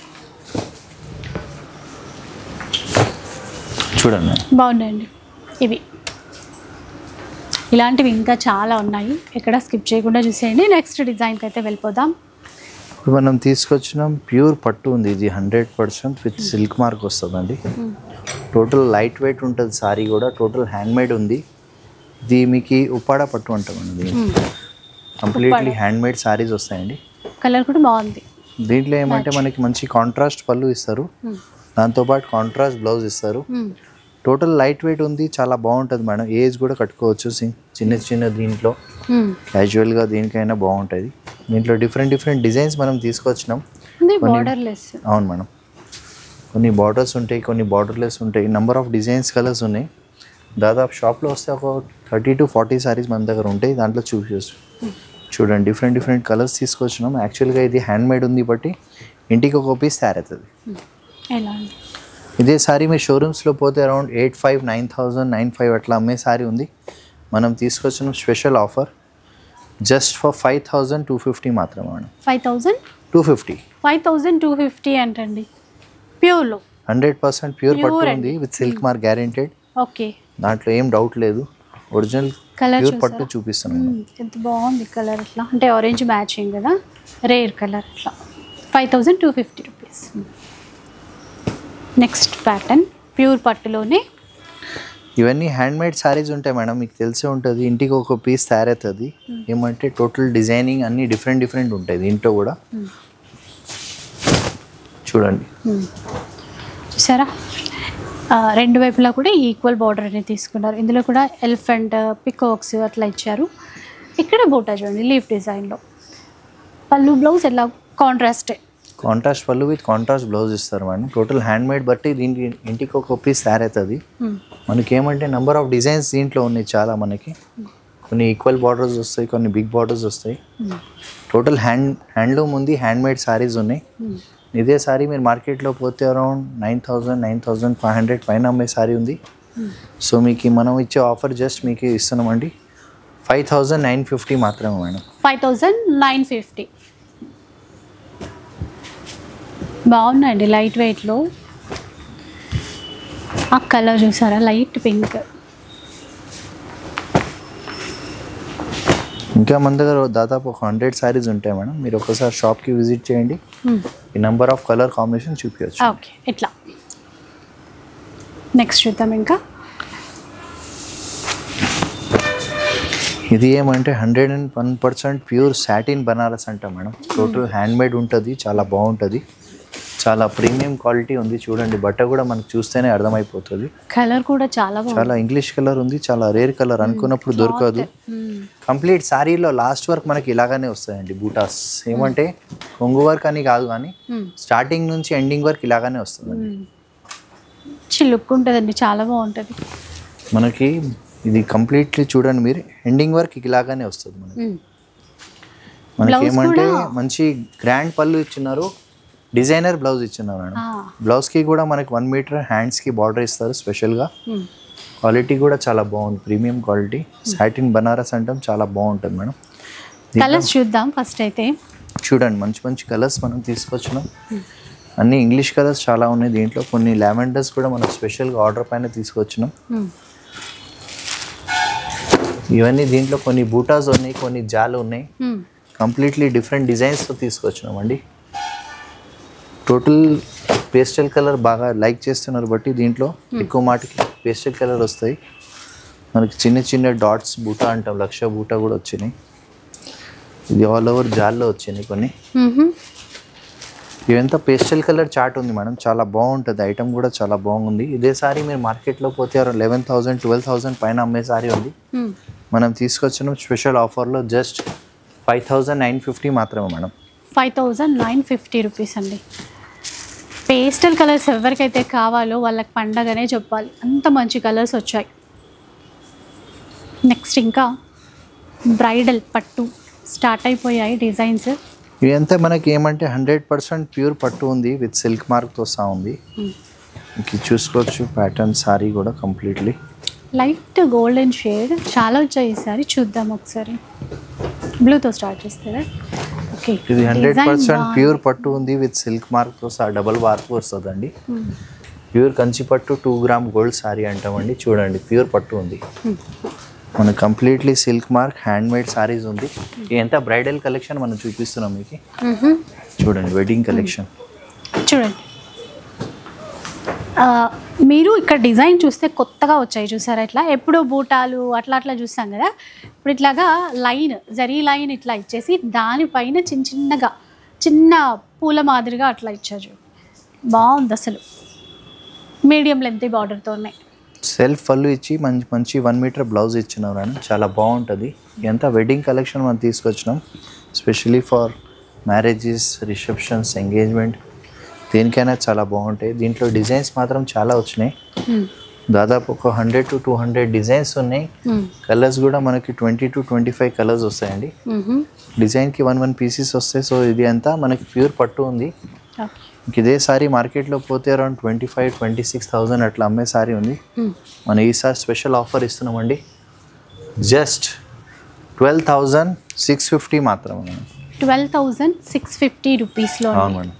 చూడండి బాగున్నాయండి ఇవి ఇలాంటివి ఇంకా చాలా ఉన్నాయి ఎక్కడ స్కిప్ చేయకుండా చూసేయండి నెక్స్ట్ డిజైన్కి అయితే వెళ్ళిపోదాం ఇప్పుడు మనం తీసుకొచ్చినాం ప్యూర్ పట్టు ఉంది ఇది hundred percent with silk mark వస్తుందండి టోటల్ లైట్ వెయిట్ ఉంటుంది సారీ కూడా టోటల్ హ్యాండ్ మేడ్ ఉంది ఇది మీకు ఉప్పాడ పట్టు అంటామండి దీన్ని కంప్లీట్లీ హ్యాండ్ మేడ్ సారీస్ వస్తాయండి కలర్ కూడా బాగుంది దీంట్లో ఏమంటే మనకి మంచి కాంట్రాస్ట్ పళ్ళు ఇస్తారు Hmm. దాంతోపాటు కాంట్రాస్ట్ బ్లౌజ్ ఇస్తారు Hmm. టోటల్ లైట్ వెయిట్ ఉంది చాలా బాగుంటుంది మేడం ఏజ్ కూడా కట్టుకోవచ్చు సి- చిన్న చిన్న దీంట్లో Hmm. క్యాజువల్గా దీనికైనా బాగుంటుంది దీంట్లో డిఫరెంట్ డిఫరెంట్ డిజైన్స్ మనం తీసుకొచ్చినాం ఇది బార్డర్లెస్ అవును మేడం కొన్ని బార్డర్స్ ఉంటాయి కొన్ని బార్డర్లెస్ ఉంటాయి నెంబర్ ఆఫ్ డిజైన్స్ కలర్స్ ఉన్నాయి దాదాపు షాప్లో వస్తే ఒక థర్టీ టు ఫార్టీ సారీస్ మన దగ్గర ఉంటాయి దాంట్లో చూస్ చేసు చూడండి డిఫరెంట్ డిఫరెంట్ కలర్స్ తీసుకొచ్చినాం యాక్చువల్గా ఇది హ్యాండ్ మేడ్ ఉంది బట్టి ఇంటికి ఒక పీస్ తయారవుతుంది ఎలా ఉంది ఇదే సారీ మీ షోరూమ్స్లో పోతే around eight five nine thousand nine five అట్లా అమ్మే సారీ ఉంది మనం తీసుకొచ్చిన special offer just for five thousand two fifty మాత్రమే madam five thousand two fifty five thousand two fifty అంటండి ప్యూర్లో హండ్రెడ్ పర్సెంట్ ప్యూర్ Pure పట్టు అండి. ఉంది with silk mark guaranteed okay దాంట్లో ఏం డౌట్ లేదు ఒరిజినల్ కలర్ ప్యూర్ పట్టు చూపిస్తాను మేడం. ఎంత బాగుంది కలర్ ఇట్లా అంటే ఆరెంజ్ మ్యాచింగ్ కదా రేర్ కలర్ ఇట్లా five thousand two fifty rupees next pattern pure పట్టులోనే ఇవన్నీ హ్యాండ్ మేడ్ సారీస్ ఉంటాయి మేడం మీకు తెలిసే ఉంటుంది ఇంటికి ఒక పీస్ తయారవుతుంది ఏమంటే టోటల్ డిజైనింగ్ అన్ని డిఫరెంట్ డిఫరెంట్ ఉంటాయి దీంట్లో కూడా Hmm. చూడండి Hmm. చూసారా ఆ, రెండు వైపులా కూడా ఈక్వల్ బార్డర్ అనేది తీసుకున్నారు ఇందులో కూడా ఎలిఫెంట్ పికాక్స్ అట్లా ఇచ్చారు ఇక్కడ బోటా చూడండి లీఫ్ డిజైన్లో పళ్ళు బ్లౌజ్ ఎలా కాంట్రాస్టే కాంట్రాస్ట్ పళ్ళు విత్ కాంట్రాస్ట్ బ్లౌజ్ ఇస్తారు మేడం టోటల్ హ్యాండ్ మేడ్ బట్టి దీనికి ఇంటికి ఒక పీస్ తయారు అవుతుంది మనకి ఏమంటే నెంబర్ ఆఫ్ డిజైన్స్ దీంట్లో ఉన్నాయి చాలా మనకి కొన్ని ఈక్వల్ బార్డర్స్ వస్తాయి కొన్ని బిగ్ బార్డర్స్ వస్తాయి టోటల్ హ్యాండ్ హ్యాండ్లూమ్ ఉంది హ్యాండ్ మేడ్ సారీస్ ఉన్నాయి ఇదే సారీ మీరు మార్కెట్లో పోతే around nine thousand nine thousand five hundred పైన అమ్మే సారీ ఉంది సో మీకు మనం ఇచ్చే ఆఫర్ జస్ట్ మీకు ఇస్తున్నామండి ఫైవ్ థౌజండ్ నైన్ ఫిఫ్టీ మాత్రమే madam five thousand nine fifty బాగున్నాయండి లైట్ వెయిట్లో ఆ కలర్ చూసారా లైట్ పింక్ ఇంకా మన దగ్గర దాదాపు ఒక హండ్రెడ్ సారీస్ ఉంటాయి మేడం మీరు ఒకసారి షాప్కి విజిట్ చేయండి ఈ నెంబర్ ఆఫ్ కలర్ కాంబినేషన్ చూపించచ్చు ఓకే ఇట్లా నెక్స్ట్ చూద్దాం ఇంకా ఇది ఏమంటే hundred and one percent pure satin Banaras అంట మేడం టోటల్ హ్యాండ్ మేడ్ ఉంటుంది చాలా బాగుంటుంది చాలా ప్రీమియం క్వాలిటీ ఉంది చూడండి బట్ట కూడా మనకు చూస్తేనే అర్థమైపోతుంది కలర్ కూడా చాలా బాగుంది చాలా ఇంగ్లీష్ కలర్ ఉంది చాలా రేర్ కలర్ అనుకున్నప్పుడు దొరకదు కంప్లీట్ శారీలో లాస్ట్ వర్క్ మనకి ఇలాగానే వస్తాయండి బూటాస్ ఏమంటే కొంగు వర్క్ అని కాదు కానీ స్టార్టింగ్ నుంచి ఎండింగ్ వర్క్ ఇలాగానే వస్తుందండి మంచి లుక్ ఉంటుందండి చాలా బాగుంటుంది మనకి ఇది కంప్లీట్లీ చూడండి మీరు ఎండింగ్ వర్క్ ఇలాగానే వస్తుంది మనకి మనకి Blouse ఏమంటే కూడా- మంచి గ్రాండ్ పళ్ళు ఇచ్చినారు డిజైనర్ బ్లౌజ్ ఇచ్చినారు మేడం బ్లౌజ్కి కూడా మనకి వన్ మీటర్ హ్యాండ్స్కి బార్డర్ ఇస్తారు స్పెషల్గా క్వాలిటీ కూడా చాలా బాగుంది ప్రీమియం క్వాలిటీ సాటిన్ బనారస్ అంటాం చాలా బాగుంటుంది మేడం దీంట్లో కలర్స్ చూద్దాం ఫస్ట్ అయితే చూడండి మంచి మంచి కలర్స్ మనం తీసుకొచ్చినాం అన్ని ఇంగ్లీష్ కలర్స్ చాలా ఉన్నాయి దీంట్లో కొన్ని లావెండర్స్ కూడా మనం స్పెషల్గా ఆర్డర్ పైన తీసుకొచ్చినాం ఇవన్నీ దీంట్లో కొన్ని బూటాస్ ఉన్నాయి కొన్ని జాలు ఉన్నాయి కంప్లీట్లీ డిఫరెంట్ డిజైన్స్తో తీసుకొచ్చినామండి టోటల్ పేస్టల్ కలర్ బాగా లైక్ చేస్తున్నారు బట్టి దీంట్లో ఎక్కువ మాటకి పేస్టల్ కలర్ వస్తాయి మనకి చిన్న చిన్న డాట్స్ బూటా అంటాం లక్ష బూటా కూడా వచ్చినాయి ఇది ఆల్ ఓవర్ జాల్లో వచ్చినాయి కొన్ని ఇవంతా పేస్టల్ కలర్ చాట్ ఉంది మేడం చాలా బాగుంటుంది ఐటమ్ కూడా చాలా బాగుంది ఇదే సారీ మీరు మార్కెట్లో పోతే లెవెన్ థౌసండ్ ట్వెల్వ్ థౌసండ్ పైన అమ్మే సారీ ఉంది మనం తీసుకొచ్చిన స్పెషల్ ఆఫర్లో just five thousand nine fifty మాత్రమే madam five thousand nine fifty rupees అండి పేస్టల్ కలర్స్ ఎవరికైతే కావాలో వాళ్ళకి పండగనే చెప్పాలి అంత మంచి కలర్స్ వచ్చాయి నెక్స్ట్ ఇంకా బ్రైడల్ పట్టు స్టార్ట్ అయిపోయాయి డిజైన్స్ ఇదంతా మనకి ఏమంటే హండ్రెడ్ పర్సెంట్ ప్యూర్ పట్టు ఉంది విత్ సిల్క్ మార్క్తో సహా ఉంది మీకు చూసుకోవచ్చు ప్యాటర్న్ సారీ కూడా కంప్లీట్లీ లైట్ గోల్డెన్ షేడ్ చాలా వచ్చాయి ఈసారి చూద్దాం ఒకసారి బ్లూతో స్టార్ట్ చేస్తారా ఓకే ఇది హండ్రెడ్ పర్సెంట్ ప్యూర్ పట్టు ఉంది విత్ సిల్క్ మార్క్తో సహా డబల్ వార్క్ వస్తుందండి ప్యూర్ కంచి పట్టు టూ గ్రామ్ గోల్డ్ సారీ అంటామండి చూడండి ప్యూర్ పట్టు ఉంది మన completely silk mark hand made saris ఉంది ఎంత బ్రైడల్ కలెక్షన్ మనం చూపిస్తున్నాం మీకు చూడండి వెడ్డింగ్ కలెక్షన్ చూడండి ఆ, మీరు ఇక్కడ డిజైన్ చూస్తే కొత్తగా వచ్చాయి చూసారా ఇట్లా ఎప్పుడో బూటాలు అట్లా అట్లా చూస్తాం కదా ఇప్పుడు ఇట్లాగా లైన్ జరీ లైన్ ఇట్లా ఇచ్చేసి దానిపైన చిన్న చిన్నగా చిన్న పూల మాదిరిగా అట్లా ఇచ్చారు చూడు. బాగుంది అసలు మీడియం లెంత్ బార్డర్తో ఉన్నాయి సెల్ఫ్ పళ్ళు ఇచ్చి మంచి మంచి వన్ మీటర్ బ్లౌజ్ ఇచ్చినాం మేడం చాలా బాగుంటుంది ఎంత వెడ్డింగ్ కలెక్షన్ మనం తీసుకొచ్చినాం specially for marriages receptions engagement దేనికైనా చాలా బాగుంటాయి దీంట్లో డిజైన్స్ మాత్రం చాలా వచ్చినాయి దాదాపు ఒక hundred to two hundred designs ఉన్నాయి కలర్స్ కూడా మనకి twenty to twenty five colours వస్తాయండి డిజైన్కి వన్ వన్ పీసెస్ వస్తాయి సో ఇది అంతా మనకి ప్యూర్ పట్టు ఉంది ఇంక ఇదే సారీ మార్కెట్లో పోతే around twenty five twenty six thousand అట్లా అమ్మే సారీ ఉంది మనం ఈసారి స్పెషల్ ఆఫర్ ఇస్తున్నామండి just twelve thousand six fifty మాత్రమే madam twelve thousand six fifty రూపీస్లో అవును మేడం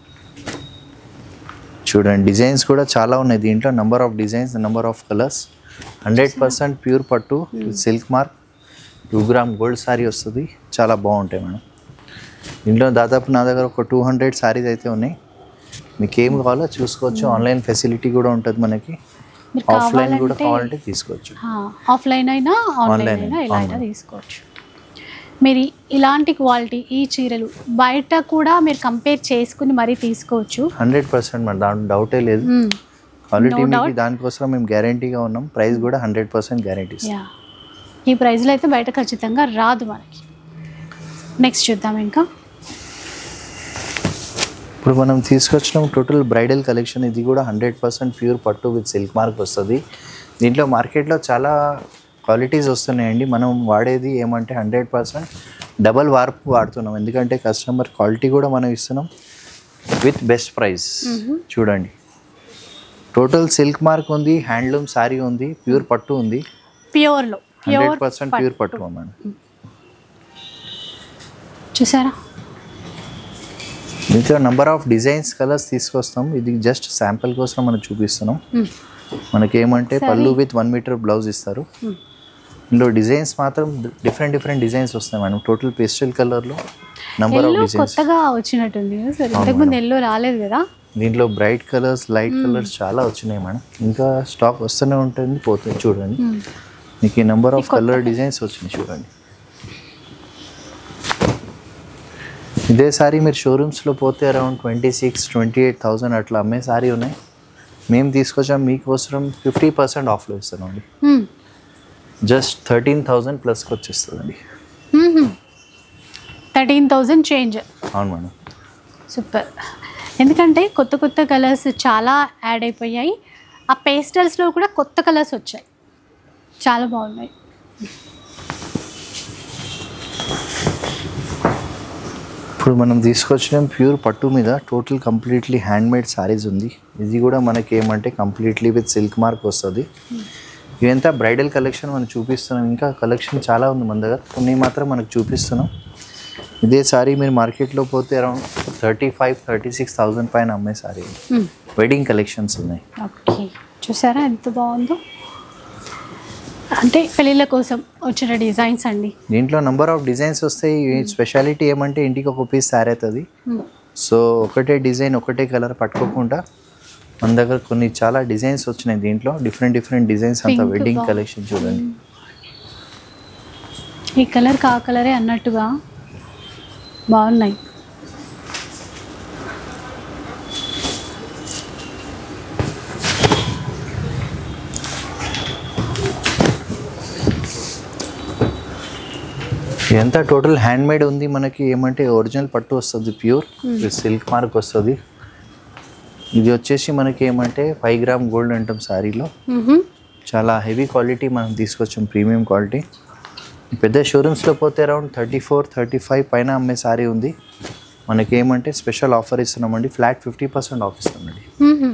చూడండి డిజైన్స్ కూడా చాలా ఉన్నాయి దీంట్లో number of designs number of colours hundred percent pure పట్టు silk mark two gram gold sari వస్తుంది చాలా బాగుంటాయి మేడం దీంట్లో దాదాపు నా దగ్గర ఒక టూ హండ్రెడ్ సారీస్ అయితే ఉన్నాయి మీకు ఏం కావాలో చూసుకోవచ్చు ఆన్లైన్ ఫెసిలిటీ కూడా ఉంటుంది మనకి మీరు ఆఫ్లైన్ కూడా కావాలంటే కావాలంటే తీసుకోవచ్చు ఆఫ్లైన్ అయినా ఆన్లైన్ Online అయినా అయినా, ఎలా అయినా online. తీసుకోవచ్చు మీరు ఇలాంటి క్వాలిటీ ఈ చీరలు బయట కూడా మీరు కంపేర్ చేసుకుని మరీ తీసుకోవచ్చు హండ్రెడ్ పర్సెంట్ మేడం దాంట్లో డౌటే లేదు మ్మ్. క్వాలిటీ No మీకు doubt. దానికోసం మేము గ్యారంటీగా ఉన్నాం ప్రైస్ కూడా హండ్రెడ్ పర్సెంట్ గ్యారంటీ ఇస్తాం యా ఈ ప్రైస్లో అయితే బయట ఖచ్చితంగా రాదు మనకి నెక్స్ట్ చూద్దాం ఇంకా ఇప్పుడు మనం తీసుకొచ్చిన టోటల్ బ్రైడల్ కలెక్షన్ ఇది కూడా హండ్రెడ్ పర్సెంట్ ప్యూర్ పట్టు విత్ సిల్క్ మార్క్ వస్తుంది దీంట్లో మార్కెట్లో చాలా క్వాలిటీస్ వస్తున్నాయండి మనం వాడేది ఏమంటే హండ్రెడ్ పర్సెంట్ డబల్ వార్ప్ వాడుతున్నాం ఎందుకంటే కస్టమర్ క్వాలిటీ కూడా మనం ఇస్తున్నాం విత్ బెస్ట్ ప్రైస్ చూడండి టోటల్ సిల్క్ మార్క్ ఉంది హ్యాండ్లూమ్ శారీ ఉంది ప్యూర్ పట్టు ఉంది ప్యూర్లో హండ్రెడ్ ప్యూర్ పర్సెంట్ ప్యూర్ పట్టు మేడం చూసారా దీంట్లో నంబర్ ఆఫ్ డిజైన్స్ కలర్స్ తీసుకొస్తాం ఇది జస్ట్ శాంపిల్ కోసం మనం చూపిస్తున్నాం మనకి ఏమంటే పళ్ళు విత్ వన్ మీటర్ బ్లౌజ్ ఇస్తారు ఇందులో డిజైన్స్ మాత్రం డిఫరెంట్ డిఫరెంట్ డిజైన్స్ వస్తాయి మేడం టోటల్ పేస్టల్ కలర్లో నంబర్ ఆఫ్ ఎల్లో డిజైన్స్ కొత్తగా వచ్చినట్టుంది సరే ఇంతకుముందు ఎల్లో రాలేదు కదా దీంట్లో బ్రైట్ కలర్స్ లైట్ కలర్స్ చాలా వచ్చినాయి మేడం ఇంకా స్టాక్ వస్తూనే ఉంటుంది పోతుంది చూడండి మీకు ఈ నెంబర్ ఆఫ్ కలర్ డిజైన్స్ వచ్చినాయి చూడండి ఇదే సారీ మీరు షోరూమ్స్లో పోతే around twenty six twenty eight thousand అట్లా అమ్మే సారీ ఉన్నాయి మేము తీసుకొచ్చాం మీకోసం ఫిఫ్టీ పర్సెంట్ ఆఫ్లో ఇస్తామండి జస్ట్ థర్టీన్ థౌజండ్ ప్లస్కి వచ్చేస్తుందండి థర్టీన్ థౌజండ్ చేంజ్ అవును మేడం సూపర్ ఎందుకంటే కొత్త కొత్త కలర్స్ చాలా యాడ్ అయిపోయాయి ఆ పేస్టల్స్లో కూడా కొత్త కలర్స్ వచ్చాయి చాలా బాగున్నాయి ఇప్పుడు మనం తీసుకొచ్చిన ప్యూర్ పట్టు మీద total completely hand made saris ఉంది ఇది కూడా మనకి ఏమంటే కంప్లీట్లీ విత్ సిల్క్ మార్క్ వస్తుంది ఇదంతా బ్రైడల్ కలెక్షన్ మనం చూపిస్తున్నాం ఇంకా కలెక్షన్ చాలా ఉంది మన దగ్గర కొన్ని మాత్రం మనకు చూపిస్తున్నాం ఇదే సారీ మీరు మార్కెట్లో పోతే around thirty five thirty six thousand పైన అమ్మే సారీ వెడ్డింగ్ కలెక్షన్స్ ఉన్నాయి ఓకే చూసారా ఎంత బాగుందో అంటే పెళ్ళిళ్ళ కోసం వచ్చిన డిజైన్స్ అండి దీంట్లో నంబర్ ఆఫ్ డిజైన్స్ వస్తాయి స్పెషాలిటీ ఏమంటే ఇంటికి ఒక పీస్ సారీ అవుతుంది సో ఒకటే డిజైన్ ఒకటే కలర్ పట్టుకోకుండా మన దగ్గర కొన్ని చాలా డిజైన్స్ వచ్చినాయి దీంట్లో డిఫరెంట్ డిఫరెంట్ డిజైన్స్ అంతా Pink వెడ్డింగ్ గా. కలెక్షన్ చూడండి ఈ కలర్ కా కలరే అన్నట్టుగా బాగున్నాయి ఇదంతా టోటల్ హ్యాండ్ మేడ్ ఉంది మనకి ఏమంటే ఒరిజినల్ పట్టు వస్తుంది ప్యూర్ సిల్క్ మార్క్ వస్తుంది ఇది వచ్చేసి మనకి ఏమంటే ఫైవ్ గ్రామ్ గోల్డ్ అంటాం శారీలో చాలా హెవీ క్వాలిటీ మనం తీసుకొచ్చాం ప్రీమియం క్వాలిటీ పెద్ద షోరూమ్స్లో పోతే around thirty four thirty five పైన అమ్మే సారీ ఉంది మనకి ఏమంటే స్పెషల్ ఆఫర్ ఇస్తున్నామండి ఫ్లాట్ ఫిఫ్టీ పర్సెంట్ ఆఫ్ ఇస్తామండి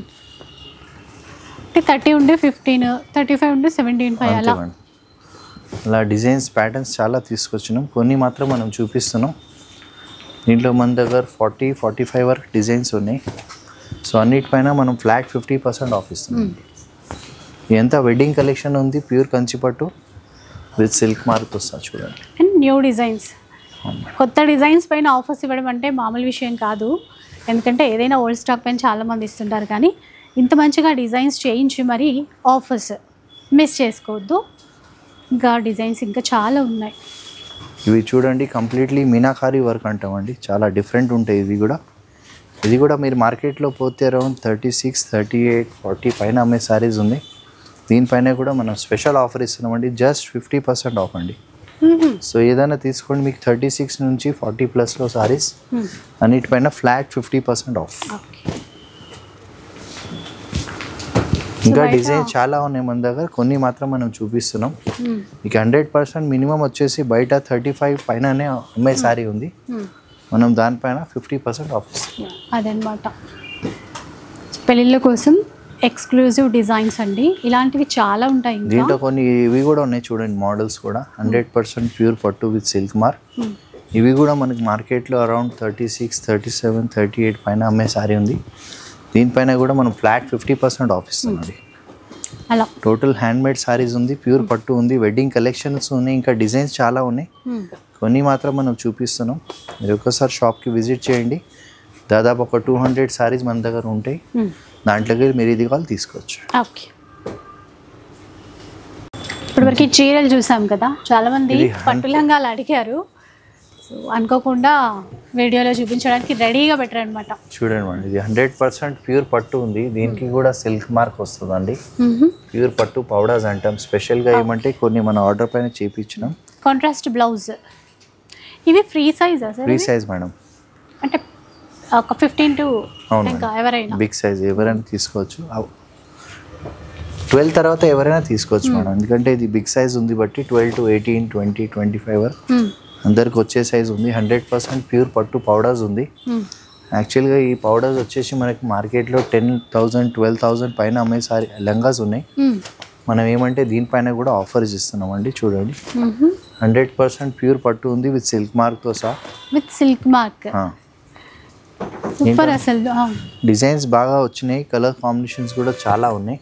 అంటే థర్టీ ఉండే ఫిఫ్టీన్ థర్టీ ఫైవ్ ఉండే సెవెంటీన్ ఫైవ్ అంతే అలా మేడం అలా డిజైన్స్ ప్యాటర్న్స్ చాలా తీసుకొచ్చినాం కొన్ని మాత్రం మనం చూపిస్తున్నాం దీంట్లో మన దగ్గర ఫార్టీ ఫార్టీ ఫైవ్ వరకు డిజైన్స్ ఉన్నాయి సో అన్నిటిపైన మనం ఫ్లాట్ ఫిఫ్టీ పర్సెంట్ ఆఫ్ ఇస్తున్నాం ఎంత వెడ్డింగ్ కలెక్షన్ ఉంది ప్యూర్ కంచిపట్టు విత్ సిల్క్ మార్క్ వస్తుంది చూడండి అండ్ న్యూ డిజైన్స్ కొత్త డిజైన్స్ పైన ఆఫర్స్ ఇవ్వడం అంటే మామూలు విషయం కాదు ఎందుకంటే ఏదైనా ఓల్డ్ స్టాక్ పైన చాలామంది ఇస్తుంటారు కానీ ఇంత మంచిగా డిజైన్స్ చేయించి మరి ఆఫర్స్ మిస్ చేసుకోవద్దు ఇంకా డిజైన్స్ ఇంకా చాలా ఉన్నాయి ఇవి చూడండి కంప్లీట్లీ మీనాకారి వర్క్ అంటామండి చాలా డిఫరెంట్ ఉంటాయి ఇవి కూడా ఇది కూడా మీరు మార్కెట్లో పోతే around thirty six thirty eight forty పైన అమ్మే సారీస్ ఉంది దీనిపైన కూడా మనం స్పెషల్ ఆఫర్ ఇస్తున్నామండి జస్ట్ ఫిఫ్టీ పర్సెంట్ ఆఫ్ అండి సో ఏదైనా తీసుకోండి మీకు థర్టీ సిక్స్ నుంచి ఫార్టీ ప్లస్లో సారీస్ అన్నిటిపైన flat fifty percent off okay ఇంకా బయట- డిజైన్ చాలా ఉన్నాయి మన దగ్గర కొన్ని మాత్రం మనం చూపిస్తున్నాం మీకు హండ్రెడ్ పర్సెంట్ మినిమం వచ్చేసి బయట థర్టీ ఫైవ్ పైననే అమ్మే సారీ ఉంది మనం దానిపైన ఫిఫ్టీ పర్సెంట్ ఆఫ్ ఇస్తాం అదనమాట పెళ్ళిళ్ళ కోసం ఎక్స్క్లూజివ్ డిజైన్స్ అండి ఇలాంటివి చాలా ఉంటాయి ఇంకా దీంట్లో కొన్ని ఇవి కూడా ఉన్నాయి చూడండి మోడల్స్ కూడా హండ్రెడ్ పర్సెంట్ ప్యూర్ పట్టు విత్ సిల్క్ మార్క్ Hmm. ఇవి కూడా మనకి మార్కెట్లో around thirty six thirty seven thirty eight పైన అమ్మే సారీ ఉంది దీనిపైన కూడా మనం ఫ్లాట్ ఫిఫ్టీ పర్సెంట్ ఆఫ్ ఇస్తామండి అలా టోటల్ హ్యాండ్ మేడ్ సారీస్ ఉంది ప్యూర్ పట్టు ఉంది వెడ్డింగ్ కలెక్షన్స్ ఉన్నాయి ఇంకా డిజైన్స్ చాలా ఉన్నాయి Hmm. కొన్ని మాత్రం మనం చూపిస్తున్నాం మీరు ఒక్కసారి షాప్కి విజిట్ చేయండి దాదాపు ఒక టూ హండ్రెడ్ సారీస్ మన దగ్గర ఉంటాయి Hmm. దాంట్లోకి మీరు ఇది కావాలి తీసుకోవచ్చు ఓకే ఇప్పటివరకు ఈ చీరలు చూసాం కదా చాలా మంది ఇది పట్టు లంగాలు అడిగారు సో అనుకోకుండా వీడియోలో చూపించడానికి రెడీగా పెట్టారు అనమాట చూడండి మేడం ఇది హండ్రెడ్ పర్సెంట్ ప్యూర్ పట్టు ఉంది దీనికి కూడా సిల్క్ మార్క్ వస్తుందండి ప్యూర్ పట్టు పౌడర్స్ అంటాం స్పెషల్గా ఏమంటే కొన్ని మన ఆర్డర్ పైన చేపించినాం కాంట్రాస్ట్ బ్లౌజ్ ఇవి free size free size madam అంటే ఒక ఫిఫ్టీన్ టు అవును ఇంకా ఎవరైనా బిగ్ సైజ్ ఎవరైనా తీసుకోవచ్చు ట్వెల్వ్ తర్వాత ఎవరైనా తీసుకోవచ్చు మేడం ఎందుకంటే ఇది బిగ్ సైజ్ ఉంది బట్టి twelve to eighteen twenty twenty five వరకు మ్మ్. అందరికి వచ్చే సైజ్ ఉంది హండ్రెడ్ పర్సెంట్ ప్యూర్ పట్టు పౌడర్స్ ఉంది మ్మ్. యాక్చువల్గా ఈ పౌడర్స్ వచ్చేసి మనకి మార్కెట్లో టెన్ థౌజండ్ ట్వెల్వ్ థౌజండ్ పైన అమ్మే సారీ లంగాస్ ఉన్నాయి మ్మ్. మనం ఏమంటే దీనిపైన కూడా ఆఫర్స్ ఇస్తున్నామండి చూడండి మ్మ్. హండ్రెడ్ పర్సెంట్ ప్యూర్ పట్టు ఉంది విత్ సిల్క్ మార్క్తో సహా విత్ సిల్క్ మార్క్ ఆ. సూపర్ అసలు ఆ. డిజైన్స్ బాగా వచ్చినాయి కలర్ కాంబినేషన్స్ కూడా చాలా ఉన్నాయి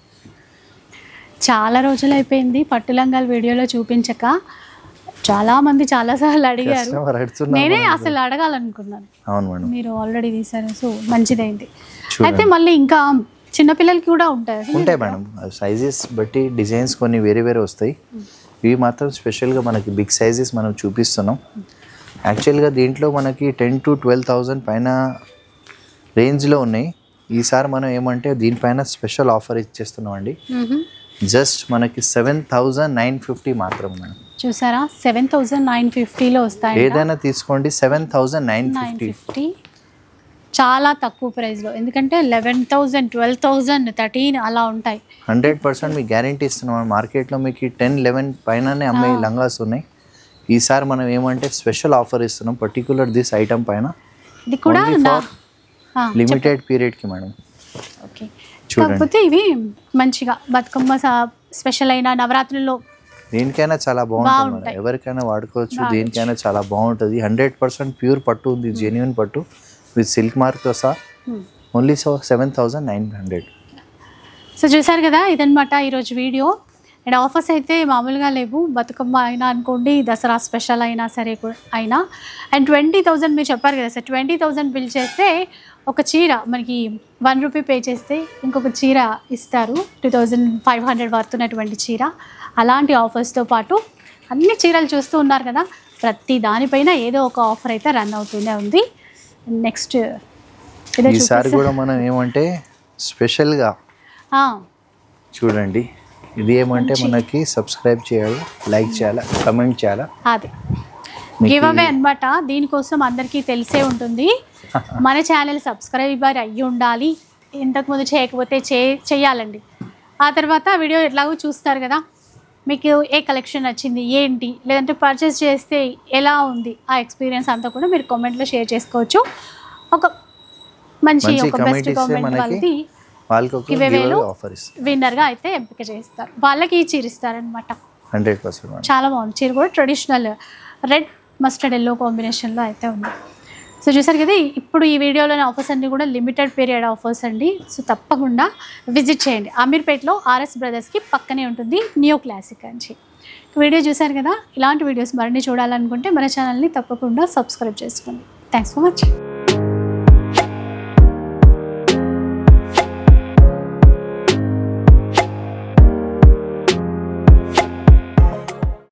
చాలా రోజులు అయిపోయింది పట్టు లంగాలు వీడియోలో చూపించక చాలా మంది చాలా సార్లు అడిగారు కస్టమర్ అడుగుతున్నా నేనే అసలు అడగాలనుకున్నాను అవును మేడం మీరు ఆల్రెడీ తీసారు సో మంచిదైంది చూడండి. అయితే మళ్ళీ ఇంకా చిన్నపిల్లలకి కూడా ఉంటాయి ఉంటాయి మేడం సైజెస్ బట్టి డిజైన్స్ కొన్ని వేరే వేరే వస్తాయి ఇవి మాత్రం స్పెషల్గా మనకి బిగ్ సైజెస్ మనం చూపిస్తున్నాం యాక్చువల్గా దీంట్లో మనకి టెన్ టు ట్వెల్వ్ థౌజండ్ పైన రేంజ్లో ఉన్నాయి ఈసారి మనం ఏమంటే దీనిపైన స్పెషల్ ఆఫర్ ఇచ్చేస్తున్నాం అండి మ్మ్. జస్ట్ మనకి సెవెన్ థౌజండ్ నైన్ ఫిఫ్టీ మాత్రం మేడం చూసారా సెవెన్ థౌజండ్ నైన్ ఫిఫ్టీలో వస్తాయి ఏదైనా తీసుకోండి seven thousand nine nine fifty fifty చాలా తక్కువ ప్రైస్లో ఎందుకంటే eleven thousand twelve thousand thirteen అలా ఉంటాయి హండ్రెడ్ పర్సెంట్ మీకు గ్యారంటీ ఇస్తున్నాం మార్కెట్లో మీకు టెన్ లెవెన్ పైననే అమ్మే లంగాస్ ఉన్నాయి ఈసారి మనం ఏమంటే స్పెషల్ ఆఫర్ ఇస్తున్నాం పర్టికులర్ దిస్ ఐటమ్ పైన ఇది కూడా Only నా for లిమిటెడ్ పీరియడ్కి మేడం ఓకే చూడండి. కాకపోతే ఇవి మంచిగా బతుకమ్మ స- స్పెషల్ అయిన నవరాత్రుల్లో దేనికైనా చాలా బాగుంటుంది మేడం బాగుంటాయి. ఎవరికైనా వాడుకోవచ్చు దేనికైనా చాలా బాగుంటుంది హండ్రెడ్ పర్సెంట్ ప్యూర్ పట్టు ఉంది జెన్యున్ పట్టు విత్ సిల్క్ మార్క్తో సహా Hmm. Only so seven thousand nine hundred so చూసారు కదా ఇదనమాట ఈరోజు వీడియో అండ్ ఆఫర్స్ అయితే మామూలుగా లేవు బతుకమ్మ అయినా అనుకోండి దసరా స్పెషల్ అయినా సరే కూడా అయినా అండ్ ట్వంటీ థౌజండ్ మీరు చెప్పారు కదా సార్ ట్వంటీ థౌజండ్ బిల్ చేస్తే ఒక చీర మనకి వన్ రూపీ పే చేస్తే ఇంకొక చీర ఇస్తారు టూ థౌజండ్ ఫైవ్ హండ్రెడ్ పడుతున్నటువంటి చీర అలాంటి ఆఫర్స్తో పాటు అన్ని చీరలు చూస్తూ ఉన్నారు కదా ప్రతి దానిపైన ఏదో ఒక ఆఫర్ అయితే రన్ అవుతూనే ఉంది నెక్స్ట్ ఇదే ఈసారి కూడా మనం ఏమంటే స్పెషల్గా ఆ, చూడండి ఇది ఏమంటే మనకి సబ్స్క్రైబ్ చేయాలి లైక్ చేయాలి కమెంట్ చేయాలా అది గివ్ అవే అనమాట దీనికోసం అందరికీ తెలిసే ఉంటుంది మన ఛానల్ సబ్స్క్రైబర్ అయ్యి ఉండాలి ఇంతకుముందు చేయకపోతే చే చేయాలండి ఆ తర్వాత వీడియో ఎట్లాగో చూస్తారు కదా మీకు ఏ కలెక్షన్ నచ్చింది ఏంటి లేదంటే పర్చేస్ చేస్తే ఎలా ఉంది ఆ ఎక్స్పీరియన్స్ అంతా కూడా మీరు కామెంట్లో షేర్ చేసుకోవచ్చు ఒక మంచి మంచి ఒక comment బెస్ట్ ఇస్తే కామెంట్ మనకి వాళ్ళది వాళ్ళకి ఒక ఇవేవేలు ఆఫర్ ఇస్తాం విన్నర్గా అయితే ఎంపిక చేస్తారు వాళ్ళకి చీరిస్తారనమాట హండ్రెడ్ పర్సెంట్ మేడం చాలా బాగుంది చీర కూడా ట్రెడిషనల్ రెడ్ మస్టర్డ్ ఎల్లో కాంబినేషన్లో అయితే ఉంది సో చూసారు కదా ఇప్పుడు ఈ వీడియోలోని ఆఫర్స్ అన్నీ కూడా లిమిటెడ్ పీరియడ్ ఆఫర్స్ అండి సో తప్పకుండా విజిట్ చేయండి అమీర్పేట్లో ఆర్ఎస్ బ్రదర్స్కి పక్కనే ఉంటుంది న్యూ క్లాసిక్ అని వీడియో చూసారు కదా ఇలాంటి వీడియోస్ మరిన్ని చూడాలనుకుంటే మన ఛానల్ని తప్పకుండా సబ్స్క్రైబ్ చేసుకోండి థ్యాంక్స్ ఫర్ మచ్